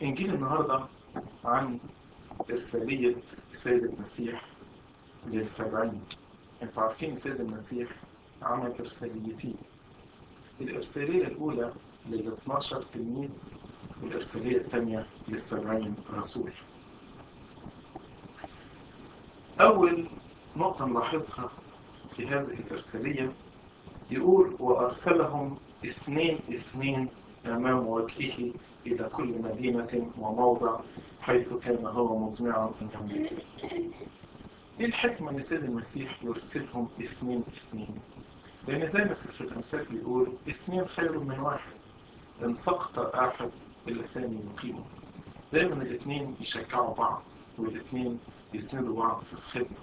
إنجيل النهاردة عن إرسالية السيد المسيح للسبعين انتوا عارفين السيد المسيح عمل إرساليتين الإرسالية الأولى لل 12 تلميذ والإرسالية الثانية للسبعين رسول أول نقطة نلاحظها في هذه الإرسالية يقول وأرسلهم اثنين اثنين أمام وجهه إلى كل مدينة وموضع حيث كان هو مزمعا أنهم إيه الحكمة أن سيد المسيح يرسلهم اثنين اثنين لأن زي ما سفر الأمثال بيقول اثنين خير من واحد إن سقط أحد الثاني يقيمه دايما الاثنين يشجعوا بعض والاثنين يسندوا بعض في الخدمة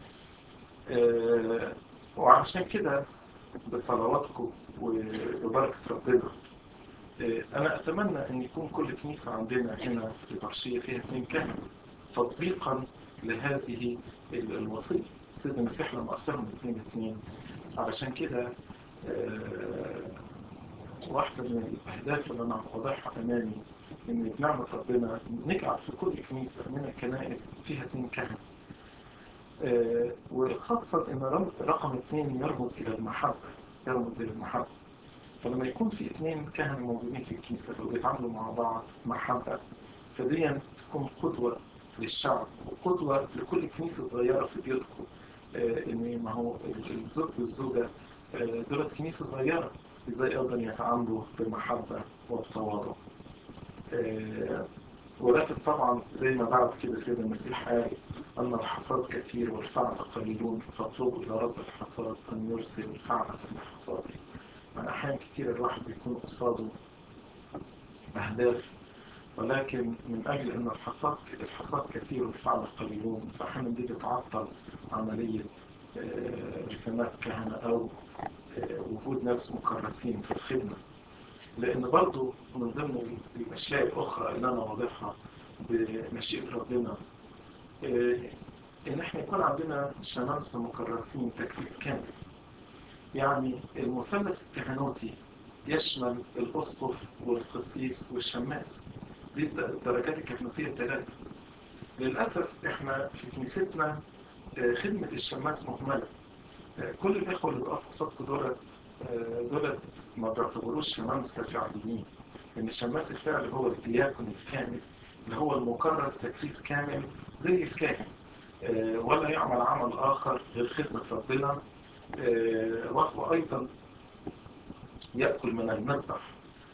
أه وعشان كده بصلواتكم وبركة ربنا أه أنا أتمنى أن يكون كل كنيسة عندنا هنا في برشية فيها اثنين كهنة تطبيقا لهذه الوصية سيد المسيح لما أرسلهم اثنين اثنين علشان كده أه واحدة من الأهداف اللي أنا واضحها أمامي إن بنعمة ربنا نجعل في كل كنيسة من الكنائس فيها اثنين كهنة أه وخاصة إن رقم اثنين يرمز إلى المحبة يرمز إلى المحبة فلما يكون في اثنين كهنة موجودين في الكنيسة وبيتعاملوا مع بعض محبة فدي تكون قدوة للشعب وقدوة لكل كنيسة صغيرة في بيوتكم أه إن ما هو الزوج والزوجة أه دولت كنيسة صغيرة ازاي ايضا يتعاملوا بمحبة وبتواضع أه ولكن طبعا زي ما بعد كده سيد المسيح قال أن الحصاد كثير والفعل قليلون فاطلبوا إلى رب الحصاد أن يرسل الفعل في الحصاد من أحيان كثير الواحد بيكون قصاده أهداف ولكن من أجل أن الحصاد الحصاد كثير والفعل قليلون فأحيانا دي بتعطل عملية رسالات كهنة أو وجود ناس مكرسين في الخدمة لأن برضو من ضمن الأشياء الأخرى اللي أنا واضحها بمشيئة ربنا إن إحنا يكون عندنا شمامسة مكرسين تكريس كامل يعني المثلث الكهنوتي يشمل الأسقف والقسيس والشماس دي الدرجات الكهنوتية الثلاثة للأسف إحنا في كنيستنا خدمة الشماس مهملة كل الإخوة اللي بقفوا قصادكم دولت دولت ما بيعتبروش شمامسة فعليين لأن الشماس الفعلي هو الدياكون الكامل اللي هو المكرس تكريس كامل زي الكاهن ولا يعمل عمل آخر غير خدمة ربنا وهو أيضا يأكل من المذبح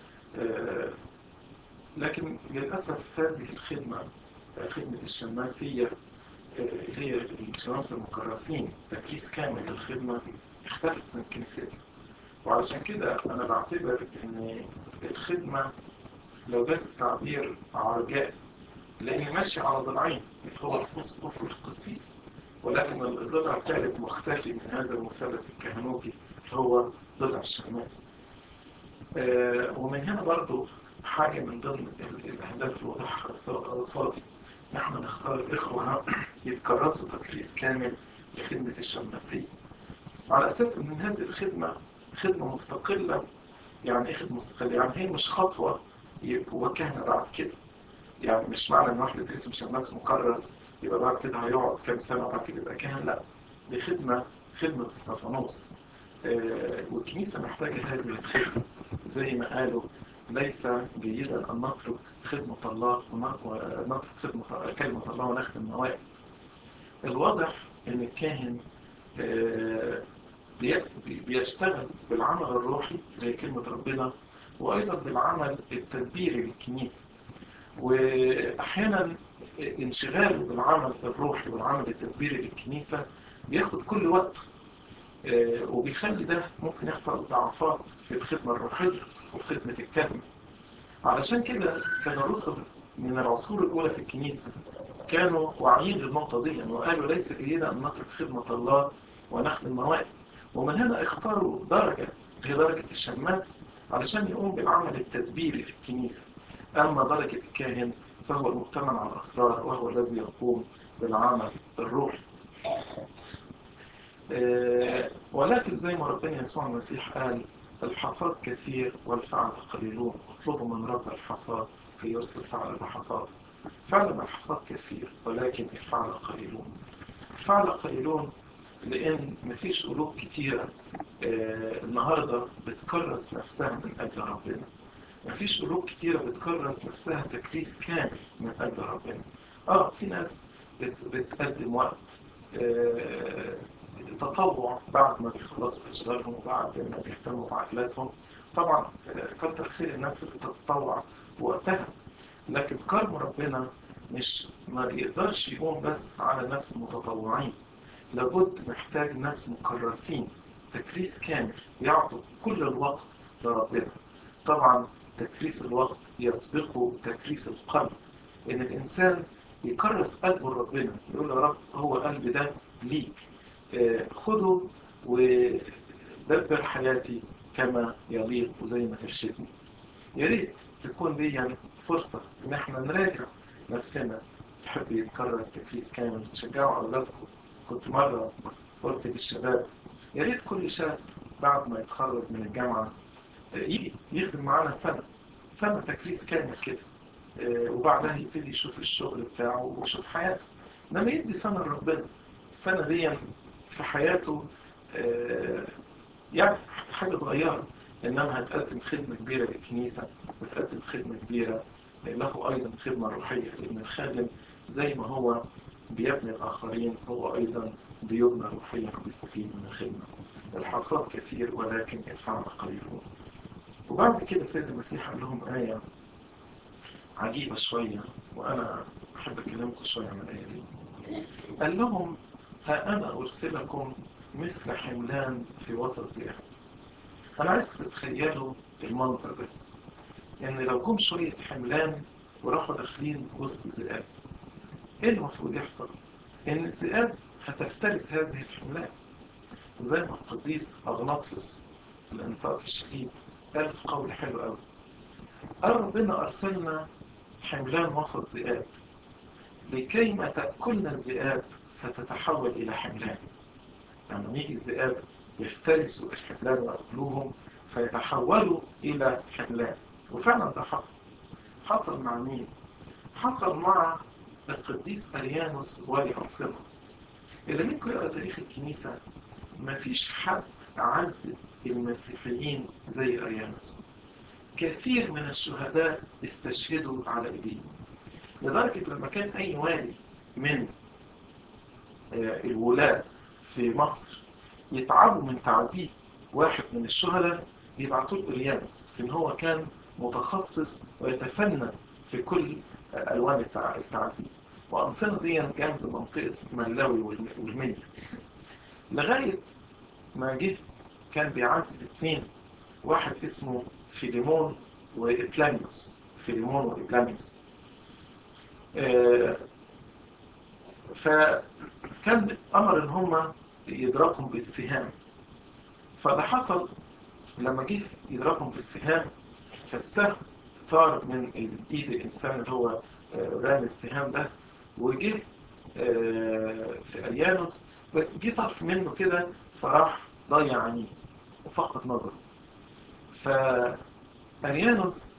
لكن للأسف هذه الخدمة خدمة الشماسية هي الشمامسة المكرسين تكريس كامل للخدمة اختلفت من كنيستنا وعلشان كده أنا بعتبر إن الخدمة لو جاز التعبير عرجاء لأن ماشي على ضلعين اللي هو الأسقف والقسيس ولكن الضلع الثالث مختفي من هذا المثلث الكهنوتي اللي هو ضلع الشماس آه ومن هنا برضو حاجة من ضمن الأهداف الواضحة قصادي نحن نختار الإخوة يتكرسوا تكريس كامل لخدمة الشماسية على أساس أن هذه الخدمة خدمة مستقلة يعني إيه خدمة مستقلة؟ يعني هي مش خطوة يبقوا كهنة بعد كده يعني مش معنى أن واحد يدرس شماس مكرس يبقى بعد كده هيقعد كام سنة وبعد كده يبقى كاهن لا دي خدمة خدمة استفانوس آه والكنيسة محتاجة هذه الخدمة زي ما قالوا ليس جيدا أن نترك خدمة الله ونترك خدمة كلمة الله ونختم النوائب الواضح أن الكاهن بيشتغل بالعمل الروحي اللي هي كلمة ربنا وأيضا بالعمل التدبيري للكنيسة وأحيانا انشغاله بالعمل الروحي والعمل التدبيري للكنيسة بياخد كل وقت وبيخلي ده ممكن يحصل ضعفات في الخدمة الروحية وخدمة الكلمة علشان كده كان الرسل من العصور الأولى في الكنيسة كانوا واعيين للنقطة دي وقالوا ليس جيدا أن نترك خدمة الله ونخدم موائد ومن هنا اختاروا درجة هي درجة الشماس علشان يقوم بالعمل التدبيري في الكنيسة أما درجة الكاهن فهو المؤتمن على الأسرار وهو الذي يقوم بالعمل الروحي ولكن زي ما ربنا يسوع المسيح قال الحصاد كثير والفعل قليلون اطلبوا من رب الحصاد فيرسل فعل الحصاد فعلا الحصاد كثير ولكن الفعل قليلون الفعل قليلون لأن مفيش قلوب كتيرة آه النهاردة بتكرس نفسها من أجل ربنا مفيش قلوب كتيرة بتكرس نفسها تكريس كامل من أجل ربنا آه في ناس بت بتقدم وقت آه تطوع بعد ما بيخلصوا أشغالهم وبعد ما بيهتموا بعائلاتهم طبعا كتر خير الناس اللي بتتطوع وقتها لكن كرم ربنا مش ما يقدرش يقوم بس على ناس المتطوعين لابد محتاج ناس مكرسين تكريس كامل يعطوا كل الوقت لربنا طبعا تكريس الوقت يسبقه تكريس القلب ان الانسان يكرس قلبه لربنا يقول يا رب هو قلبي ده ليك آه خده ودبر حياتي كما يليق وزي ما ترشدني يا ريت تكون دي يعني فرصة ان احنا نراجع نفسنا تحب يتكرس تكريس كامل تشجعوا اولادكم كنت مرة قلت للشباب يا ريت كل شاب بعد ما يتخرج من الجامعة يجي يخدم معانا سنة سنة تكريس كامل كده وبعدها يبتدي يشوف الشغل بتاعه ويشوف حياته انما يدي سنة لربنا السنة دي في حياته يعني حاجة صغيرة إنما هتقدم خدمة كبيرة للكنيسة وتقدم خدمة كبيرة له أيضا خدمة روحية لأن الخادم زي ما هو بيبني الآخرين هو أيضا بيبنى روحيا وبيستفيد من الخدمة الحصاد كثير ولكن الفعل قليلون وبعد كده سيد المسيح قال لهم آية عجيبة شوية وأنا أحب أكلمكم شوية عن الآية دي قال لهم ها أنا أرسلكم مثل حملان في وسط ذئاب أنا عايزكم تتخيلوا المنظر بس إن لو جم شوية حملان وراحوا داخلين وسط ذئاب إيه المفروض يحصل؟ إن الذئاب هتفترس هذه الحملان وزي ما القديس أغناطيوس في الإنفاق الشديد قال في قول حلو قوي قال ربنا أرسلنا حملان وسط ذئاب لكي ما تأكلنا الذئاب فتتحول إلى حملان يعني يجي الذئاب يفترسوا الحملان ويأكلوهم فيتحولوا إلى حملان وفعلا ده حصل حصل مع مين؟ حصل مع القديس أريانوس والي عاصمة اللي منكم يقرأ تاريخ الكنيسة مفيش حد عذب المسيحيين زي أريانوس كثير من الشهداء استشهدوا على إيديه لدرجة لما كان أي والي من الولاة في مصر يتعبوا من تعذيب واحد من الشهداء يبعثوا له أريانوس لأن هو كان متخصص ويتفنن في كل ألوان التعذيب وأنصنة دي كانت بمنطقة ملاوي والمنيا لغاية ما جه كان بيعذب اثنين واحد اسمه فيليمون وإبلانيوس فيليمون وإبلانيوس آه فكان أمر إن هم يضربهم بالسهام فده حصل لما جه يضربهم بالسهام فالسهم طار من ايد الانسان اللي هو رامي السهام ده وجه في اريانوس بس جه طرف منه كده فراح ضيع عينيه وفقد نظره فاريانوس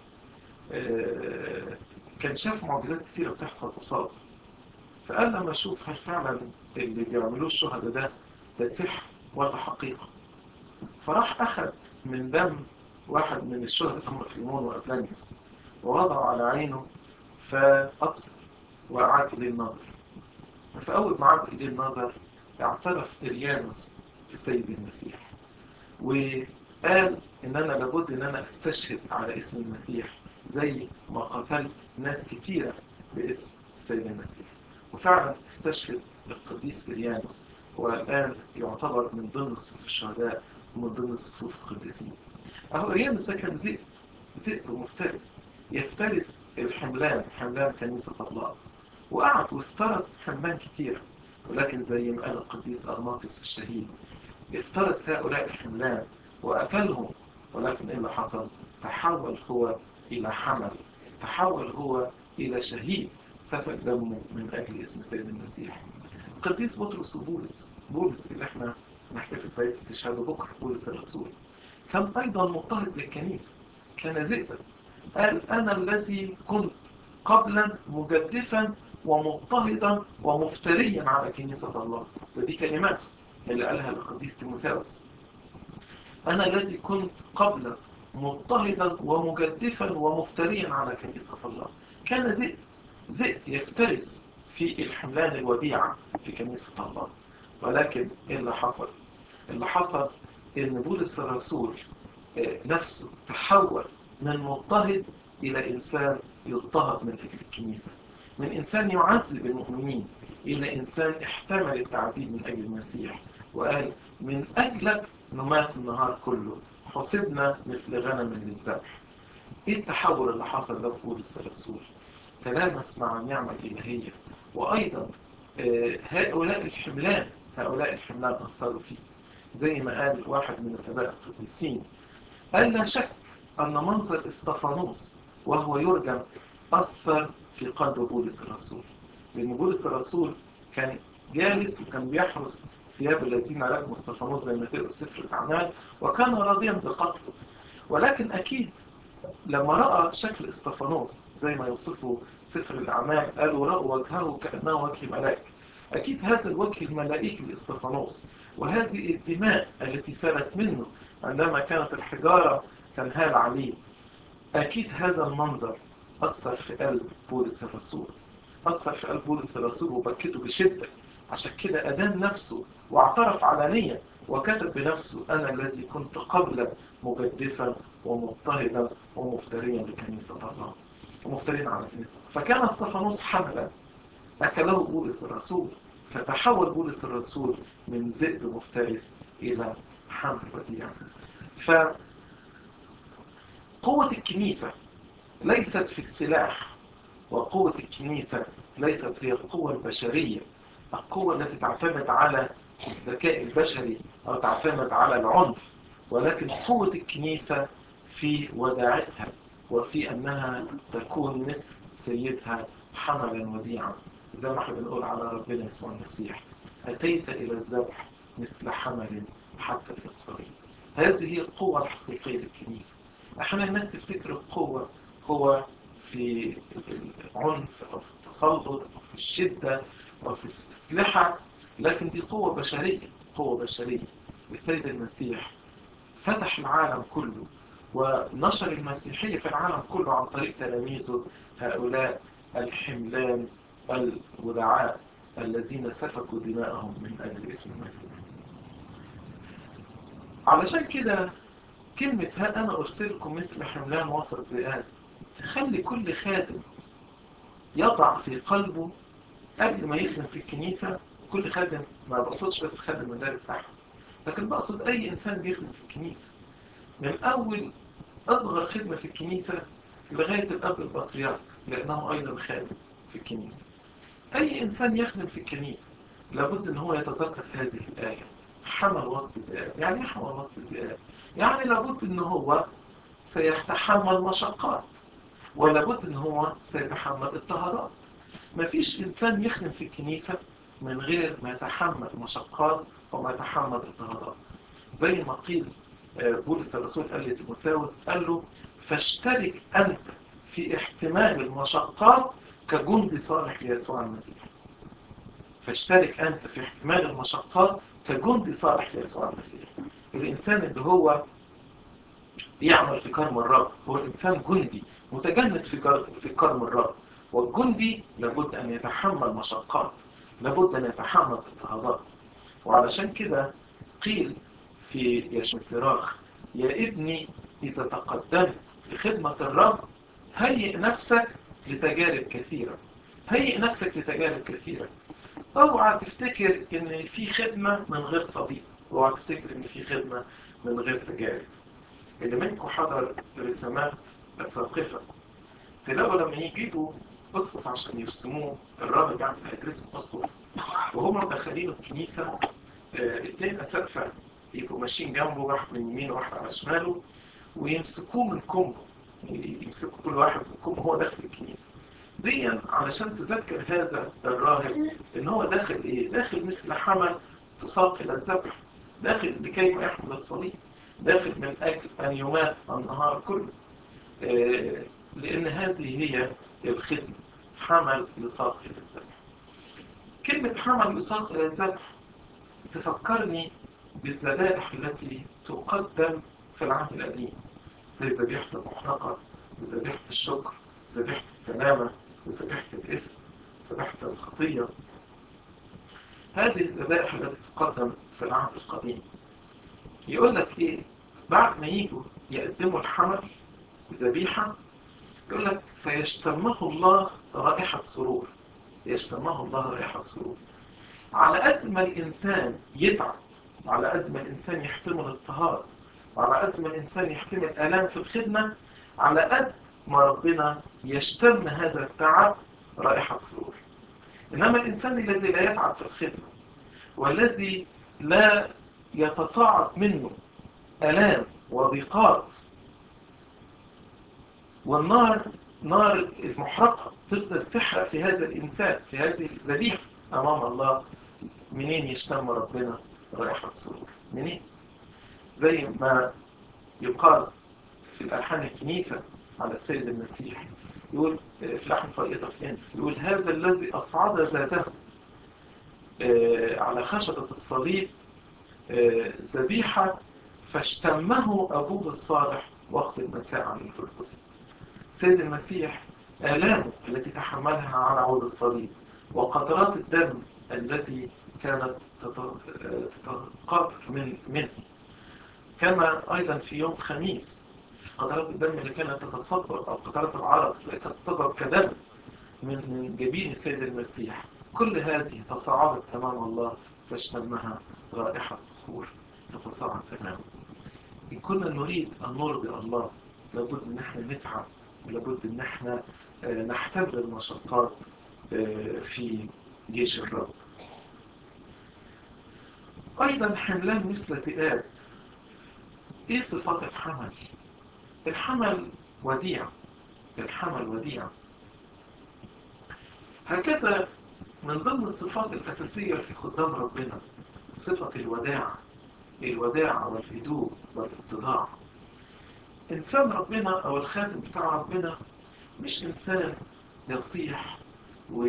كان شاف معجزات كتيرة بتحصل قصاده فقال لما اشوف هل فعلا اللي بيعملوه الشهداء ده ده سحر ولا حقيقة فراح أخذ من دم واحد من الشهداء هم فيمون وأبلانيوس ووضعه على عينه فأبصر وأعاد إليه النظر فأول ما عاد إليه النظر اعترف إريانوس بسيد المسيح وقال إن أنا لابد إن أنا أستشهد على اسم المسيح زي ما قتلت ناس كتيرة باسم السيد المسيح وفعلا استشهد القديس إريانوس والآن يعتبر من ضمن صفوف الشهداء ومن ضمن صفوف القديسين أهو إريانوس ده كان ذئب ذئب مفترس يفترس الحملان حملان كنيسة الله وقعد وافترس حملان كتير ولكن زي ما قال القديس أغناطيوس الشهيد افترس هؤلاء الحملان وأكلهم ولكن إيه اللي حصل تحول هو إلى حمل تحول هو إلى شهيد سفك دمه من أجل اسم سيد المسيح القديس بطرس وبولس بولس اللي احنا نحتفل بعيد استشهاده بكرة بولس الرسول كان أيضا مضطهد للكنيسة كان ذئبا قال أنا الذي كنت قبلا مجدفا ومضطهدا ومفتريا على كنيسة الله ودي كلمات اللي قالها القديس تيموثاوس أنا الذي كنت قبلا مضطهدا ومجدفا ومفتريا على كنيسة الله كان ذئب ذئب يفترس في الحملان الوديعة في كنيسة الله ولكن إيه اللي حصل اللي حصل إن بولس الرسول نفسه تحول من مضطهد إلى إنسان يضطهد من أجل الكنيسة من إنسان يعذب المؤمنين إلى إنسان احتمل التعذيب من أجل المسيح وقال من أجلك نمات النهار كله حسبنا مثل غنم للذبح إيه التحول اللي حصل ده في بولس الرسول تلامس مع النعمة الإلهية وأيضا هؤلاء الحملان هؤلاء الحملان أثروا فيه زي ما قال واحد من الآباء القديسين قال لا شك أن منظر استفانوس وهو يرجم أثر في قلب بولس الرسول لأن بولس الرسول كان جالس وكان بيحرس ثياب الذين رجموا استفانوس زي ما تقروا سفر الأعمال وكان راضيا بقتله ولكن أكيد لما رأى شكل استفانوس زي ما يوصفه سفر الأعمال قالوا رأوا وجهه كأنه وجه ملاك أكيد هذا الوجه الملائكي لاستفانوس وهذه الدماء التي سالت منه عندما كانت الحجارة تنهال عليه أكيد هذا المنظر أثر في قلب بولس الرسول أثر في قلب بولس الرسول وبكته بشدة عشان كده أدان نفسه واعترف علانيا وكتب بنفسه أنا الذي كنت قبل مجدفا ومضطهدا ومفتريا لكنيسة الله ومفترين على كنيسة فكان استفانوس حملا أكله بولس الرسول فتحول بولس الرسول من ذئب مفترس إلى حمل وديع فقوة الكنيسة ليست في السلاح وقوة الكنيسة ليست هي القوة البشرية القوة التي تعتمد على الذكاء البشري أو تعتمد على العنف ولكن قوة الكنيسة في وداعتها وفي أنها تكون مثل سيدها حملا وديعا زي ما احنا بنقول على ربنا يسوع المسيح أتيت إلى الذبح مثل حمل حتى في الصغير هذه هي القوة الحقيقية للكنيسة احنا الناس تفتكر القوة هو في العنف أو في التسلط أو في الشدة أو في الأسلحة لكن دي قوة بشرية قوة بشرية السيد المسيح فتح العالم كله ونشر المسيحية في العالم كله عن طريق تلاميذه هؤلاء الحملان الودعاء الذين سفكوا دماءهم من أجل اسم المسيح علشان كده كلمة ها أنا أرسلكم مثل حملان وسط ذئاب تخلي كل خادم يضع في قلبه قبل ما يخدم في الكنيسة كل خادم ما بقصدش بس خادم مدارس أحد لكن بقصد أي إنسان بيخدم في الكنيسة من أول أصغر خدمة في الكنيسة لغاية الأب البطريرك لأنه أيضا خادم في الكنيسة أي إنسان يخدم في الكنيسة لابد أن هو يتذكر هذه الآية حمل وسط الذئاب يعني ايه حمل وسط الذئاب يعني لابد أن هو سيتحمل مشقات ولابد أن هو سيتحمل اضطهادات مفيش إنسان يخدم في الكنيسة من غير ما يتحمل مشقات وما يتحمل اضطهادات زي ما قيل بولس الرسول قال لتيموثاوس قال له فاشترك أنت في احتمال المشقات كجند صالح ليسوع المسيح فاشترك أنت في احتمال المشقات كجند صالح ليسوع المسيح الإنسان اللي هو يعمل في كرم الرب هو إنسان جندي متجند في في كرم الرب والجندي لابد أن يتحمل مشقات لابد أن يتحمل اضطهادات وعلشان كده قيل في يشوع الصراخ يا ابني إذا تقدمت لخدمة الرب هيئ نفسك لتجارب كثيرة هيئ نفسك لتجارب كثيرة اوعى تفتكر ان في خدمة من غير صديق اوعى تفتكر ان في خدمة من غير تجارب اللي منكم حضر رسامات أساقفة تلاقوا لما يجيبوا أسقف عشان يرسموه الراجل يعني هيترسم أسقف وهم داخلين الكنيسة اه اتنين أسقفة يبقوا ماشيين جنبه واحد من يمين وواحد على شماله ويمسكوه من كمه يمسكوا كل واحد من كمه هو داخل الكنيسة دي علشان تذكر هذا الراهب ان هو داخل ايه داخل مثل حمل تساق الى الذبح داخل لكي ما يحمل الصليب داخل من أجل أن يمات النهار كله آه، لأن هذه هي الخدمة حمل يساق إلى الذبح كلمة حمل يساق إلى الذبح تفكرني بالذبائح التي تقدم في العهد القديم زي ذبيحة المحرقة وذبيحة الشكر وذبيحة السلامة وذبيحة الإثم وذبيحة الخطية هذه الذبائح التي تقدم في العهد القديم يقول لك إيه بعد ما يجوا يقدموا الحمل ذبيحة يقول لك فيشتمه الله رائحة سرور يشتمه الله رائحة سرور على قد ما الإنسان يتعب وعلى قد ما الإنسان يحتمل اضطهاد وعلى قد ما الإنسان يحتمل آلام في الخدمة على قد ما ربنا يشتم هذا التعب رائحة سرور إنما الإنسان الذي لا يتعب في الخدمة والذي لا يتصاعد منه آلام وضيقات والنار نار المحرقة تفضل تحرق في هذا الإنسان في هذه الذبيحة أمام الله منين يشتم ربنا رائحة سرور منين زي ما يقال في الألحان الكنيسة على السيد المسيح يقول في لحن فائدة في يقول هذا الذي أصعد ذاته على خشبة الصليب ذبيحة فاشتمه أبوه الصالح وقت المساء عن الفردوس سيد المسيح آلامه التي تحملها على عود الصليب وقطرات الدم التي كانت تتقاطر من منه كما أيضا في يوم خميس قطرات الدم اللي كانت تتصبب أو قطرات العرق اللي كانت تتصبب كدم من جبين السيد المسيح كل هذه تصاعدت أمام الله فاشتمها رائحة بخور تتصاعد أمامه إن كنا نريد أن نرضي الله لابد أن احنا نتعب ولابد أن احنا نحتمل المشقات في جيش الرب أيضا حملان مثل ذئاب إيه صفات الحمل؟ الحمل وديع الحمل وديع هكذا من ضمن الصفات الأساسية في خدام ربنا صفة الوداع الوداع والهدوء والاتضاع إنسان ربنا أو الخادم بتاع ربنا مش إنسان يصيح و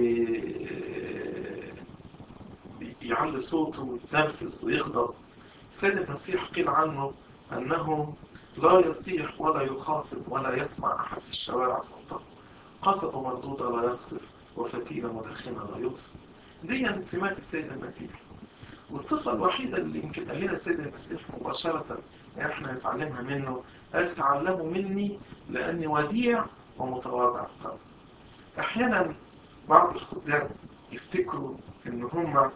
يعلي صوته ويتنرفز ويغضب سيد المسيح قيل عنه أنه لا يصيح ولا يخاصم ولا يسمع أحد في الشوارع صوته قصب مردودة لا يقصف وفتيلة مدخنة لا يطفئ دي من سمات السيد المسيح والصفة الوحيدة اللي يمكن قال لنا السيد المسيح مباشرة يعني احنا نتعلمها منه قال تعلموا مني لأني وديع ومتواضع القلب أحيانا بعض الخدام يفتكروا إن هم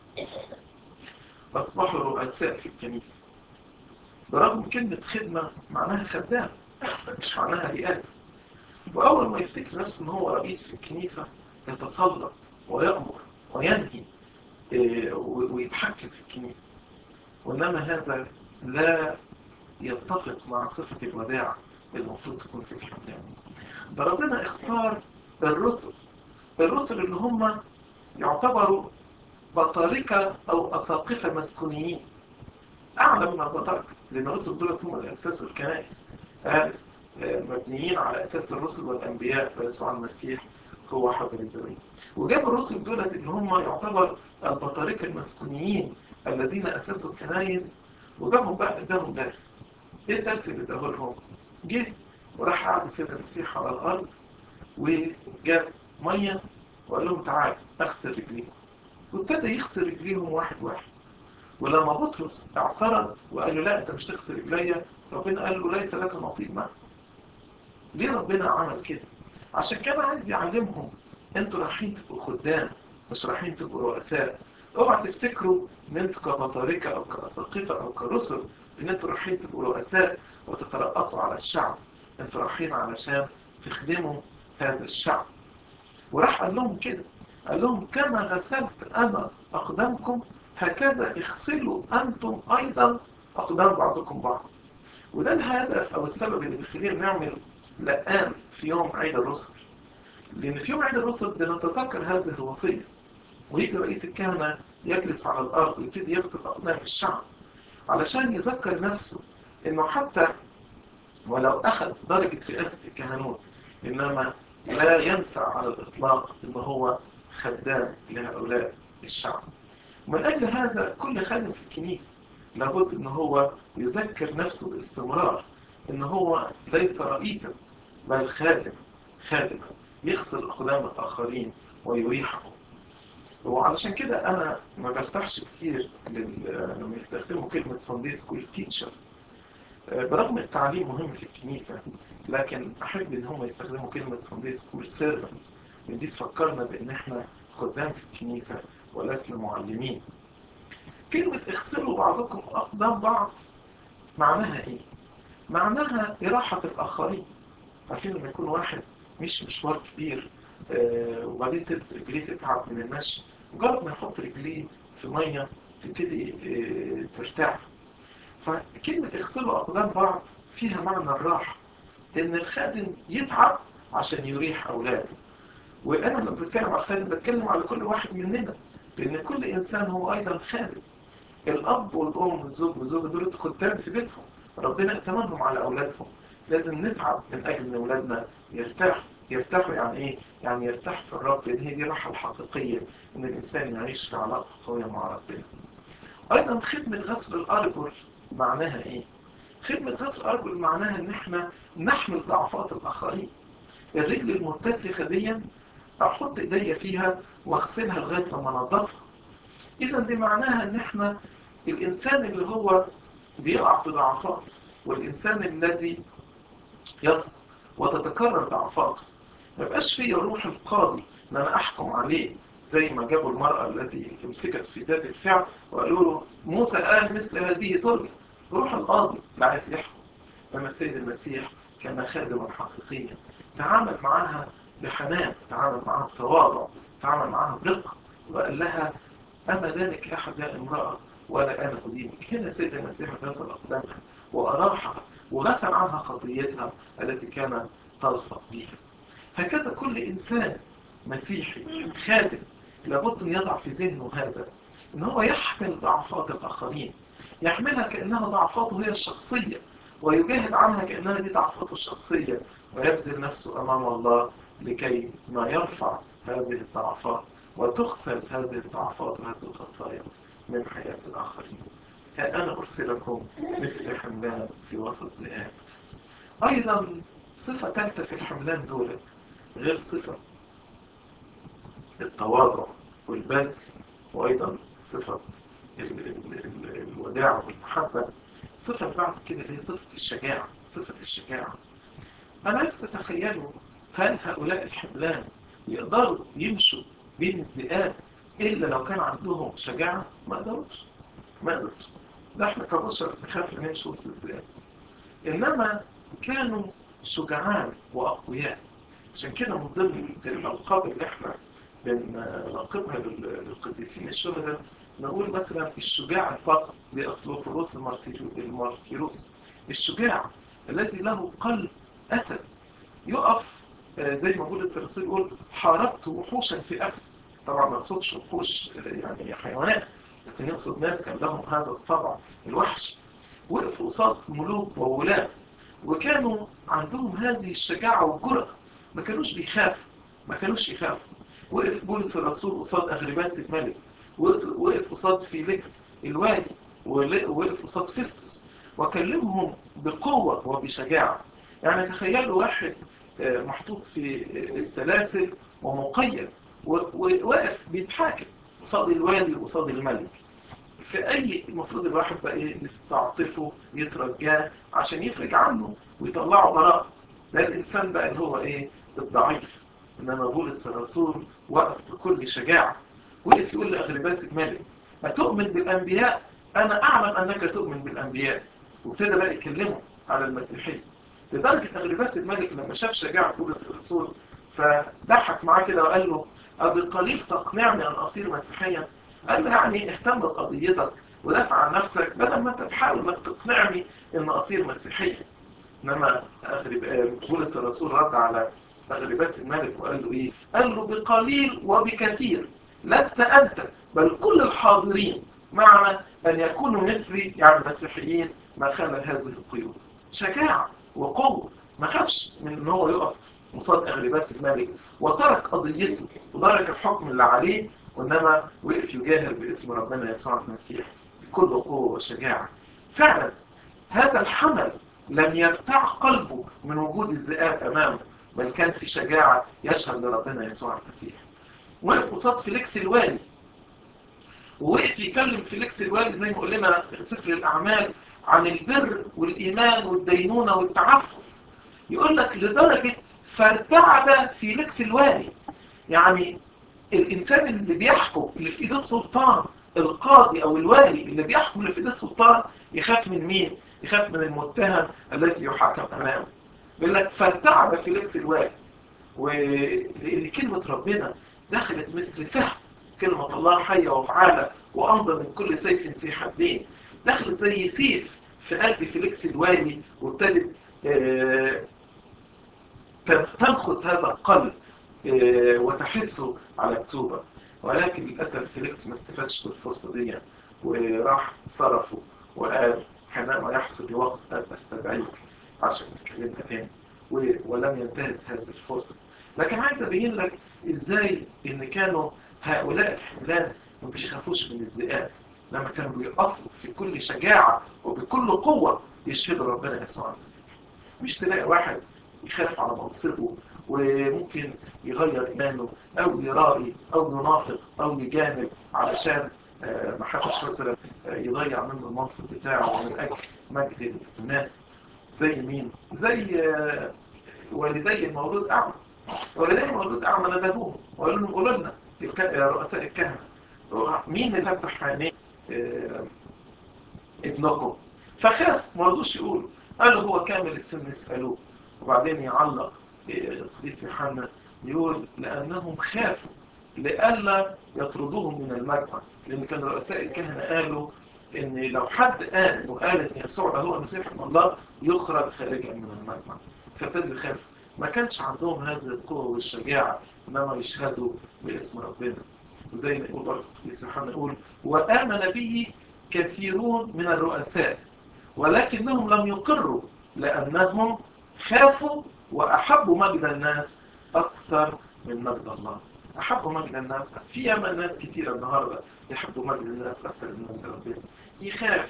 أصبحوا رؤساء في الكنيسة برغم كلمة خدمة معناها خدام مش معناها رئاسة وأول ما يفتكر نفسه إن هو رئيس في الكنيسة يتسلط ويأمر وينهي ويتحكم في الكنيسة وإنما هذا لا يتفق مع صفة الوداع المفروض تكون في الحكام ده ربنا اختار الرسل الرسل اللي هم يعتبروا بطاركة أو أساقفة مسكونيين أعلى من البطاركة لأن الرسل دول هم اللي أسسوا الكنائس مبنيين على أساس الرسل والأنبياء فيسوع المسيح هو حبل الزمين وجاب الرسل دولت إن هم يعتبر البطاركة المسكونيين الذين أسسوا الكنائس وجابهم بقى اداهم درس إيه الدرس اللي اداه لهم؟ جه وراح قعد السيد المسيح على الأرض وجاب مية وقال لهم تعالوا أغسل رجليكم وابتدى يغسل رجليهم واحد واحد ولما بطرس اعترض وقال له لا انت مش تغسل رجليا ربنا قال له ليس لك نصيب معه ليه ربنا عمل كده عشان كده عايز يعلمهم انتوا رايحين تبقوا خدام مش رايحين تبقوا رؤساء اوعى تفتكروا ان انتوا كبطاركة او كأساقفة او كرسل ان انتوا رايحين تبقوا رؤساء وتترأسوا على الشعب انتوا رايحين علشان تخدموا هذا الشعب وراح قال لهم كده قال لهم كما غسلت أنا أقدامكم هكذا اغسلوا أنتم أيضا أقدام بعضكم بعض وده الهدف أو السبب اللي بيخلينا نعمل لقان في يوم عيد الرسل لأن في يوم عيد الرسل بنتذكر هذه الوصية ويجي رئيس الكهنة يجلس على الأرض ويبتدي يغسل أقدام الشعب علشان يذكر نفسه انه حتى ولو اخذ درجة رئاسة الكهنوت انما لا ينسى على الاطلاق انه هو خدام لهؤلاء الشعب من اجل هذا كل خادم في الكنيسة لابد ان هو يذكر نفسه باستمرار ان هو ليس رئيسا بل خادم خادم يغسل اقدام الاخرين ويريحهم وعلشان كده انا ما برتاحش كتير لل- لما يستخدموا كلمة ساندي سكول تيتشرز برغم التعليم مهم في الكنيسة لكن احب ان هم يستخدموا كلمة ساندي سكول سيرفنتس دي تفكرنا بان احنا خدام في الكنيسة ولسنا معلمين كلمة اغسلوا بعضكم اقدام بعض معناها ايه معناها إراحة الآخرين عارفين لما يكون واحد مش مشوار كبير آه، وبعدين تت- رجليه تتعب من المشي مجرد ما يحط رجليه في مية تبتدي آه، ترتاح فكلمة اغسلوا أقدام بعض فيها معنى الراحة إن الخادم يتعب عشان يريح أولاده وأنا لما بتكلم على الخادم بتكلم على كل واحد مننا لأن كل إنسان هو أيضا خادم الأب والأم والزوج والزوجة دول خدام في بيتهم ربنا ائتمنهم على أولادهم لازم نتعب من أجل أن أولادنا يرتاحوا يرتاحوا يعني إيه؟ يعني يرتاح في الرب لأن هي دي الراحة الحقيقية إن الإنسان يعيش في علاقة قوية مع ربنا أيضا خدمة غسل الأرجل معناها إيه؟ خدمة غسل الأرجل معناها إن إحنا نحمل ضعفات الآخرين الرجل المتسخة دي أحط إيديا فيها وأغسلها لغاية لما أنضفها إذا دي معناها إن إحنا الإنسان اللي هو بيقع في ضعفات والإنسان الذي يسقط وتتكرر ضعفاته ما يبقاش فيه روح القاضي ان انا احكم عليه زي ما جابوا المرأة التي امسكت في ذات الفعل وقالوا له موسى قال مثل هذه ترجع روح القاضي لا عايز يحكم لما السيد المسيح كان خادما حقيقيا تعامل معها بحنان تعامل معها بتواضع تعامل معها برقة وقال لها أما ذلك أحد يا امرأة ولا أنا أدينك هنا سيد المسيح غسل أقدامها وأراحها وغسل عنها خطيتها التي كانت تلصق بها هكذا كل إنسان مسيحي خادم لابد أن يضع في ذهنه هذا أن هو يحمل ضعفات الآخرين يحملها كأنها ضعفاته هي الشخصية ويجاهد عنها كأنها دي ضعفاته الشخصية ويبذل نفسه أمام الله لكي ما يرفع هذه الضعفات وتغسل هذه الضعفات وهذه الخطايا من حياة الآخرين ها أنا أرسلكم مثل حملان في وسط ذئاب أيضا صفة ثالثة في الحملان دولت غير صفة التواضع والبذل وأيضا صفة ال- ال- ال- الوداع والمحبة صفة بعد كده هي صفة الشجاعة صفة الشجاعة أنا عايز تتخيلوا هل هؤلاء الحملان يقدروا يمشوا بين الذئاب إلا لو كان عندهم شجاعة ما قدروش ما قدروش ده احنا كبشر نخاف نمشي وسط الذئاب إنما كانوا شجعان وأقوياء عشان كده من ضمن الألقاب اللي احنا بنلقبها لل- للقديسين الشهداء نقول مثلا الشجاع الفقر لأطلوفروس المارتيرو- المارتيروس الشجاع الذي له قلب أسد يقف آه، زي ما بولس الرسول يقول حاربت وحوشا في أفسس طبعا ما يقصدش وحوش آه، يعني حيوانات لكن يقصد ناس كان لهم هذا الطبع الوحش وقفوا قصاد ملوك وولاة وكانوا عندهم هذه الشجاعة والجرأة ما كانوش بيخافوا ما كانوش يخافوا وقف بولس الرسول قصاد أغرباس الملك وقف وقف قصاد فيليكس الوالي ول- وقف قصاد فيستوس وكلمهم بقوة وبشجاعة يعني تخيلوا واحد آه، محطوط في السلاسل ومقيد و- وواقف بيتحاكم قصاد الوالي وقصاد الملك في اي المفروض الواحد بقى ايه يستعطفه يترجاه عشان يفرج عنه ويطلعه براء ده الانسان بقى اللي هو ايه الضعيف انما بولس الرسول وقف بكل شجاعه وقف يقول لاغرباس الملك أتؤمن بالانبياء انا اعلم انك تؤمن بالانبياء وابتدى بقى يكلمه على المسيحيه لدرجه اغرباس الملك لما شاف شجاعه بولس الرسول فضحك معاه كده وقال له أبي قليل تقنعني أن أصير مسيحيا قال له يعني اهتم بقضيتك ودافع عن نفسك بدل ما انت تحاول انك تقنعني ان اصير مسيحيا انما أغرب... آه، بولس الرسول رد على اغرباس الملك وقال له ايه قال له بقليل وبكثير لست انت بل كل الحاضرين معنى ان يكونوا مثلي يعني مسيحيين ما خلى هذه القيود شجاعة وقوة ما خافش من ان هو يقف قصاد اغرباس الملك وترك قضيته وترك الحكم اللي عليه وانما وقف يجاهر باسم ربنا يسوع المسيح بكل قوة وشجاعة فعلا هذا الحمل لم يرتع قلبه من وجود الذئاب امامه بل كان في شجاعة يشهد لربنا يسوع المسيح وقف قصاد فيليكس الوالي ووقف يكلم فيليكس الوالي زي ما قلنا في سفر الأعمال عن البر والإيمان والدينونة والتعفف يقول لك لدرجة فارتعب فيليكس الوالي يعني الإنسان اللي بيحكم اللي في إيده السلطان القاضي أو الوالي اللي بيحكم اللي في إيده السلطان يخاف من مين؟ يخاف من المتهم الذي يحاكم أمامه يقول لك فارتعب فيليكس الوالي ولأن كلمة ربنا دخلت مثل سهم كلمة الله حية وفعالة وأمضى من كل سيف ذي حدين دخلت زي سيف في قلب فيليكس الوالي وابتدت تنخذ هذا القلب وتحسه على التوبة ولكن للأسف فيليكس ما استفادش بالفرصة دي وراح صرفه وقال حينما يحصل وقت أستدعيك عشان نتكلمنا تاني ولم ينتهز هذه الفرصة لكن عايز أبين لك إزاي إن كانوا هؤلاء الحملان ما بيخافوش من الذئاب لما كانوا بيقفوا في كل شجاعة وبكل قوة يشهدوا ربنا يسوع المسيح مش تلاقي واحد يخاف على منصبه وممكن يغير إيمانه أو يرائي أو ينافق أو يجامل علشان ما حدش مثلا يضيع منه المنصب بتاعه من أجل مجد الناس زي مين؟ زي والدي المولود أعمى والدي المولود أعمى ندبوهم وقالوا لهم قولوا لنا رؤساء الكهنة مين اللي فتح عينيه ابنكم فخاف ما رضوش يقولوا قالوا هو كامل السن يسألوه وبعدين يعلق القديس يوحنا يقول لأنهم خافوا لئلا يطردوهم من المجمع لأن كان رؤساء الكهنة قالوا إن لو حد قال وقال إن يسوع ده هو المسيح من الله يخرج خارجا من المجمع فابتدوا يخافوا ما كانش عندهم هذه القوة والشجاعة إنما يشهدوا باسم ربنا وزي ما يقول برضه القديس يوحنا يقول وآمن به كثيرون من الرؤساء ولكنهم لم يقروا لأنهم خافوا وأحبوا مجد الناس أكثر من مجد الله أحبوا مجد الناس في ياما ناس كتيرة النهاردة يحبوا مجد الناس أكثر من مجد ربنا يخاف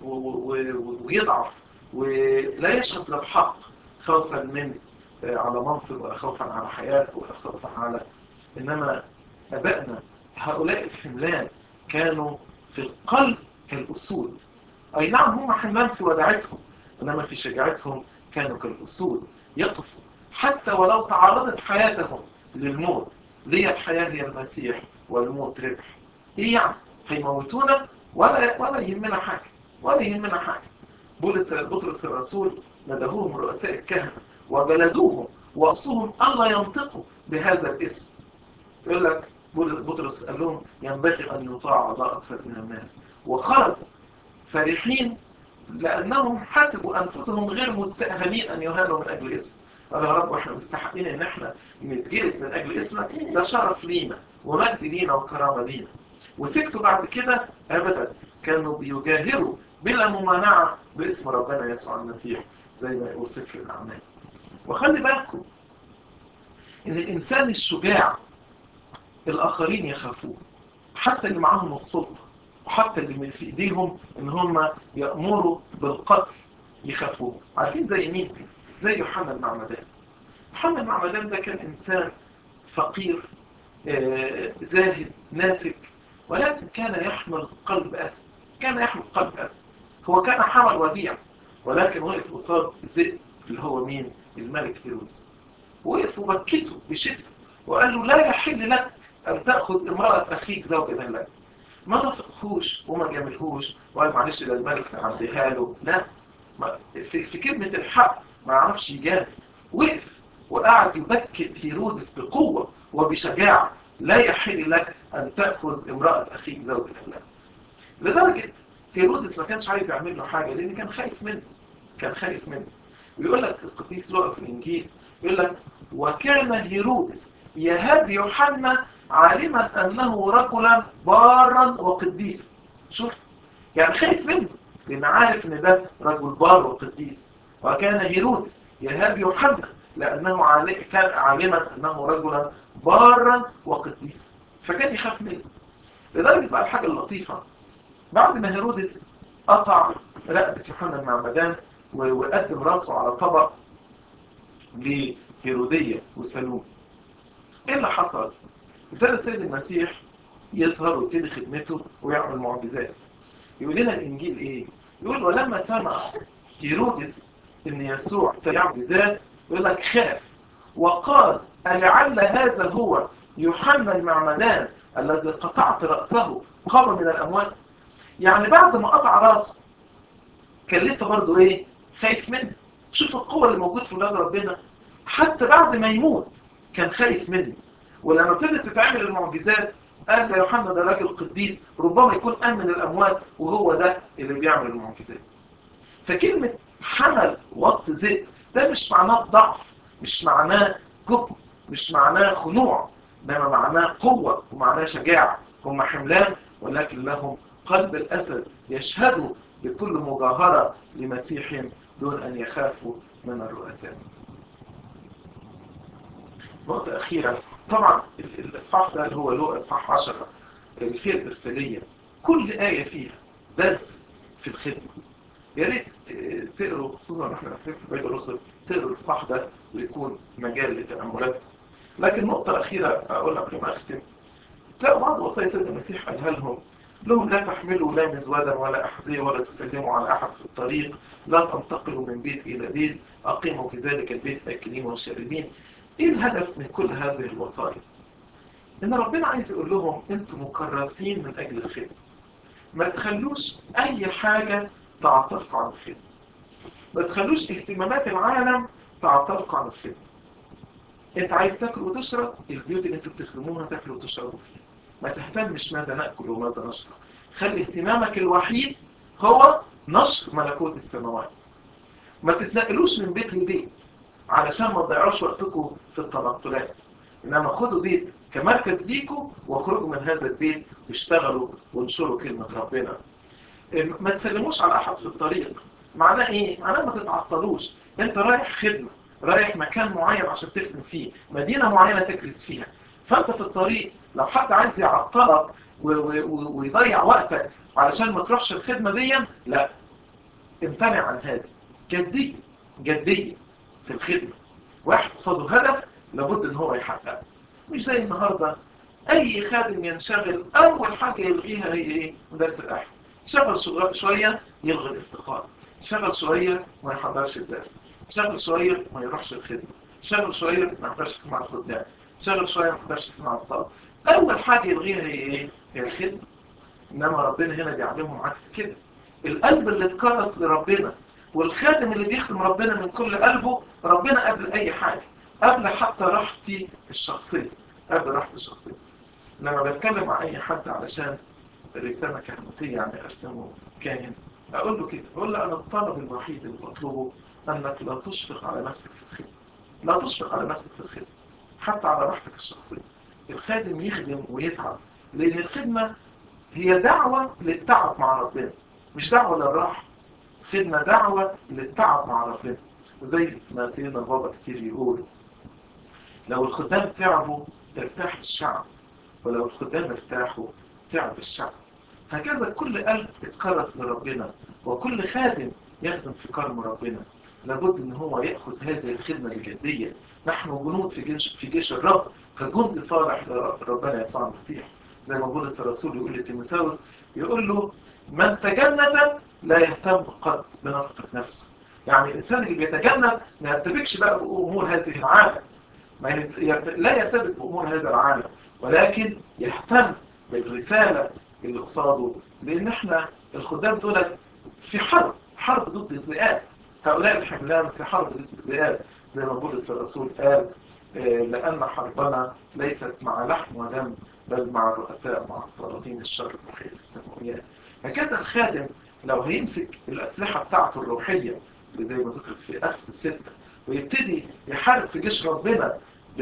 ويضعف ولا يشهد للحق خوفا من على منصب ولا خوفا على حياته ولا خوفا على إنما أبائنا هؤلاء الحملان كانوا في القلب كالأسود أي نعم هم حملان في وداعتهم إنما في شجاعتهم كانوا كالأسود يقفوا حتى ولو تعرضت حياتهم للموت ليه الحياة هي المسيح والموت ربح إيه يعني هيموتونا ولا ولا يهمنا حاجة ولا يهمنا حاجة بولس بطرس الرسول ندهوهم رؤساء الكهنة وجلدوهم وأصوهم ألا ينطقوا بهذا الاسم يقول لك بطرس قال لهم ينبغي أن يطاع الله أكثر من الناس وخرجوا فرحين لأنهم حسبوا أنفسهم غير مستأهلين أن يهانوا من أجل اسم قال يا رب احنا مستحقين ان احنا نتجلد من اجل اسمك ده شرف لينا ومجد لينا وكرامه لينا وسكتوا بعد كده ابدا كانوا بيجاهروا بلا ممانعه باسم ربنا يسوع المسيح زي ما يقول سفر الاعمال وخلي بالكم ان الانسان الشجاع الاخرين يخافوه حتى اللي معاهم السلطه وحتى اللي من في ايديهم ان هم يامروا بالقتل يخافوه عارفين زي مين زي يوحنا المعمدان يوحنا المعمدان ده كان إنسان فقير آه زاهد ناسك ولكن كان يحمل قلب أسد كان يحمل قلب أسد هو كان حمل وديع ولكن وقف قصاد ذئب اللي هو مين الملك هيرودس وقف وبكته بشدة وقال له لا يحل لك أن تأخذ امرأة أخيك زوجة لك ما نفقهوش وما جاملهوش وقال معلش ده الملك عديها له لا في, في كلمة الحق ما عرفش يجاب وقف وقعد يبكت هيرودس بقوة وبشجاعة لا يحل لك أن تأخذ امرأة أخيك زوجة لك لدرجة هيرودس ما كانش عايز يعمل له حاجة لأن كان خايف منه كان خايف منه ويقول لك القديس لوقا في الإنجيل يقول لك وكان هيرودس يهاب يوحنا عالما أنه رجلا بارا وقديسا شوف يعني خايف منه لان عارف ان ده رجل بار وقديس وكان هيرودس يهاب يوحنا لانه عالي كان عالما انه رجلا بارا وقديسا فكان يخاف منه لدرجه بقى الحاجه اللطيفه بعد ما هيرودس قطع رقبه يوحنا المعمدان وقدم راسه على طبق لهيروديه وسلوم ايه اللي حصل؟ ابتدى السيد المسيح يظهر ويبتدي خدمته ويعمل معجزات يقول لنا الانجيل ايه يقول ولما سمع هيرودس ان يسوع معجزات يقول لك خاف وقال ألعل هذا هو يوحنا المعمدان الذي قطعت رأسه قام من الأموات يعني بعد ما قطع رأسه كان لسه برضه ايه خايف منه شوف القوة اللي موجود في ولاد ربنا حتى بعد ما يموت كان خايف منه ولما ابتدت تتعمل المعجزات قال يا يوحنا ده راجل قديس ربما يكون قام من الأموات وهو ده اللي بيعمل المعجزات فكلمة حمل وسط ذئب ده مش معناه ضعف مش معناه جبن مش معناه خنوع انما معناه قوة ومعناه شجاعة هم حملان ولكن لهم قلب الأسد يشهدوا بكل مجاهرة لمسيحهم دون أن يخافوا من الرؤساء نقطة أخيرة طبعا الإصحاح ده اللي هو له إصحاح 10 اللي فيه الإرسالية كل آية فيها درس في الخدمة يا ريت تقروا خصوصا احنا في بيت الرسل تقروا الإصحاح ده ويكون مجال لتأملات لكن نقطة أخيرة أقولها قبل ما أختم تلاقوا بعض وصايا سيد المسيح قالها لهم لهم لا تحملوا لا مزودا ولا أحذية ولا تسلموا على أحد في الطريق لا تنتقلوا من بيت إلى بيت أقيموا في ذلك البيت آكلين وشاربين إيه الهدف من كل هذه الوصايا؟ إن ربنا عايز يقول لهم أنتم مكرسين من أجل الخدمة ما تخلوش أي حاجة تعطلكم عن الخدمة ما تخلوش اهتمامات العالم تعطلكم عن الخدمة انت عايز تاكل وتشرب البيوت اللي انتوا بتخدموها تاكلوا وتشربوا فيها ما تهتمش ماذا ناكل وماذا نشرب خلي اهتمامك الوحيد هو نشر ملكوت السماوات ما تتنقلوش من بيت لبيت علشان ما تضيعوش وقتكم في التنقلات انما خدوا بيت كمركز ليكم واخرجوا من هذا البيت واشتغلوا وانشروا كلمة ربنا ما تسلموش على احد في الطريق معناه ايه؟ معناه ما تتعطلوش انت رايح خدمة رايح مكان معين عشان تخدم فيه مدينة معينة تكرس فيها فانت في الطريق لو حد عايز يعطلك ويضيع وقتك علشان ما تروحش الخدمة دي لا امتنع عن هذا جدية جدية في الخدمة واحد قصاده هدف لابد ان هو يحققه مش زي النهاردة اي خادم ينشغل اول حاجة يلغيها هي ايه مدرس الاحد شغل شوية يلغي الافتقار شغل شوية ما يحضرش الدرس شغل شوية ما يروحش الخدمة شغل شوية ما يحضرش مع الخدام شغل شوية ما يحضرش مع الصلاة أول حاجة يلغيها هي إيه؟ هي الخدمة إنما ربنا هنا بيعلمهم عكس كده القلب اللي اتكرس لربنا والخادم اللي بيخدم ربنا من كل قلبه ربنا قبل أي حاجة قبل حتى راحتي الشخصية قبل راحتي الشخصية لما بتكلم مع أي حد علشان الرسالة كهنوتية يعني أرسمه كاهن أقول له كده أقول له أنا الطلب الوحيد اللي بطلبه أنك لا تشفق على نفسك في الخدمة لا تشفق على نفسك في الخدمة حتى على راحتك الشخصية الخادم يخدم ويتعب لأن الخدمة هي دعوة للتعب مع ربنا مش دعوة للراحة خدمة دعوة للتعب مع ربنا زي ما سيدنا البابا كتير يقول لو الخدام تعبوا ارتاح الشعب ولو الخدام ارتاحوا تعب الشعب هكذا كل قلب اتكرس لربنا وكل خادم يخدم في كرم ربنا لابد ان هو يأخذ هذه الخدمة الجدية نحن جنود في جيش, في جيش الرب كجند صالح لربنا يسوع المسيح زي ما بولس الرسول يقول لتيموثاوس يقول له من تجند لا يهتم قد بنفقة نفسه يعني الإنسان اللي بيتجند ما يرتبكش بقى بأمور هذه العالم ما لا يرتبك بأمور هذا العالم ولكن يهتم بالرسالة اللي قصاده لأن احنا الخدام دول في حرب حرب ضد الذئاب هؤلاء الحملان في حرب ضد الذئاب زي ما بولس الرسول قال لأن حربنا ليست مع لحم ودم بل مع الرؤساء مع السلاطين الشر الروحية في السماويات هكذا الخادم لو هيمسك الأسلحة بتاعته الروحية اللي زي ما ذكرت في أفس الستة ويبتدي يحارب في جيش ربنا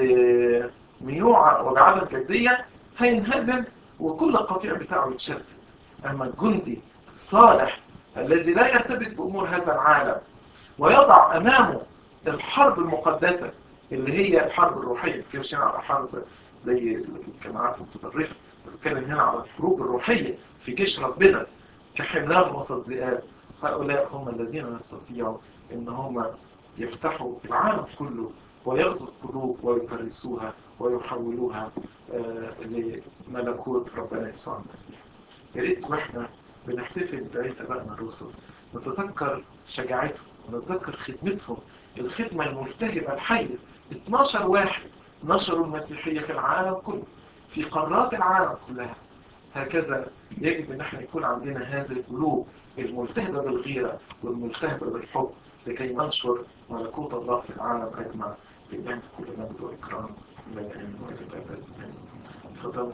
بميوعة وبعدم جدية هينهزم وكل القطيع بتاعه يتشتت أما الجندي الصالح الذي لا يرتبط بأمور هذا العالم ويضع أمامه الحرب المقدسة اللي هي الحرب الروحية كيف على حرب زي الجماعات المتطرفة بتكلم هنا على الحروب الروحية في جيش ربنا كحملان وسط ذئاب هؤلاء هم الذين يستطيعوا ان هم يفتحوا العالم كله ويغزوا القلوب ويكرسوها ويحولوها آه لملكوت ربنا يسوع المسيح يا ريت واحنا بنحتفل بعيد ابائنا الرسل نتذكر شجاعتهم ونتذكر خدمتهم الخدمة الملتهبة الحية 12 واحد نشروا المسيحية في العالم كله في قارات العالم كلها هكذا يجب ان احنا يكون عندنا هذه القلوب الملتهبة بالغيرة والملتهبة بالحب لكي ننشر ملكوت الله في العالم أجمع بنعمة كل مجد وإكرام من الآن وإلى الأبد تفضل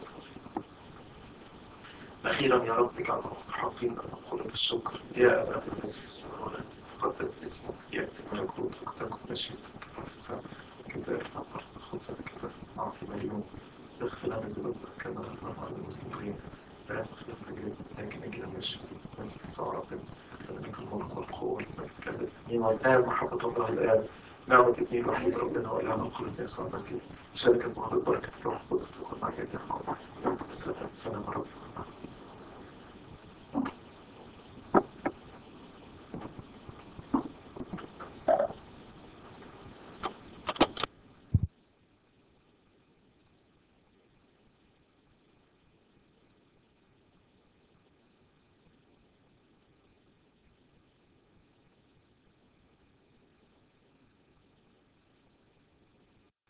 أخيرا يا رب اجعلنا مستحقين أن نقول بالشكر يا أبا الذي في السماوات تقدس اسمك يأتي ملكوتك تكن مشيئتك كما في السماء كذلك على الأرض خبزنا كفاف أعطنا اليوم اغفر لنا ذنوبنا كما نغفر عن المسلمين لا تدخلنا في تجربة لكن اجعلنا من الشر نسأل صار ربنا لك الملك والقوة والمجد الدين والآن محبة الله الآن نعمة ابني الوحيد ربنا وإله الخلص يسوع المسيح شركة محبة بركة الروح القدس تكون مع جميعكم سلام سلام ربنا